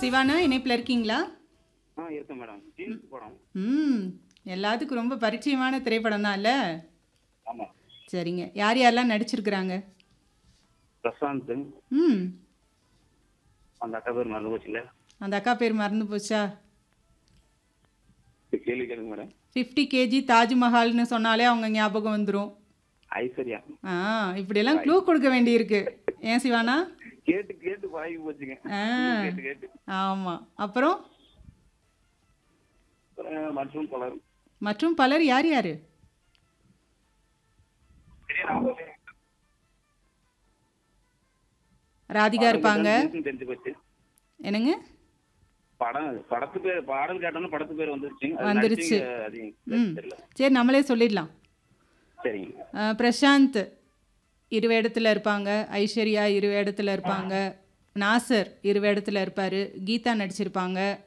சிவானா இணைப்பில் இருக்கீங்களா ஆ இருக்கேன் மேடம் ஜீன்ஸ் படம் ம் எல்லாத்துக்கும் ரொம்ப பரிச்சயமான திரைப்படம் தான்ல ஆமாம் சரிங்க யார் யாரெல்லாம் நடிச்சிருக்கிறாங்க பிரசாந்த் ம் அந்த அக்கா பேர் மறந்து போச்சுல அந்த அக்கா பேர் மறந்து போச்சா கேள்வி கேளுங்க மேடம் ஃபிஃப்டி கேஜி தாஜ்மஹால்னு சொன்னாலே அவங்க ஞாபகம் வந்துடும் ஐஸ்வர்யா ஆ இப்படியெல்லாம் க்ளூ கொடுக்க வேண்டியிருக்கு ஏன் சிவானா கேட்டு கேட்டு பழகி போச்சுங்க ஆ கேட்டு கேட்டு ஆமாம் அப்புறம் அப்புறம் மற்றும் பலர் மற்றும் பலர் யார் யார் ராதிகா இருப்பாங்க ஜீன்ஸ்னு தெரிஞ்சு போச்சு என்னங்க படம் படத்து பேர் பாடல் கேட்டோம்னா படத்து பேர் வந்துருச்சு அது வந்துருச்சு. நடிச்சவங்க அது ம் தெரியல சரி நம்மளே சொல்லிடலாம் சரிங்க ஆ, பிரசாந்த் இரு இடத்துல இருப்பாங்க ஐஸ்வர்யா இரு இடத்துல இருப்பாங்க நாசர் இரு இடத்துல இருப்பார் கீதா நடிச்சிருப்பாங்க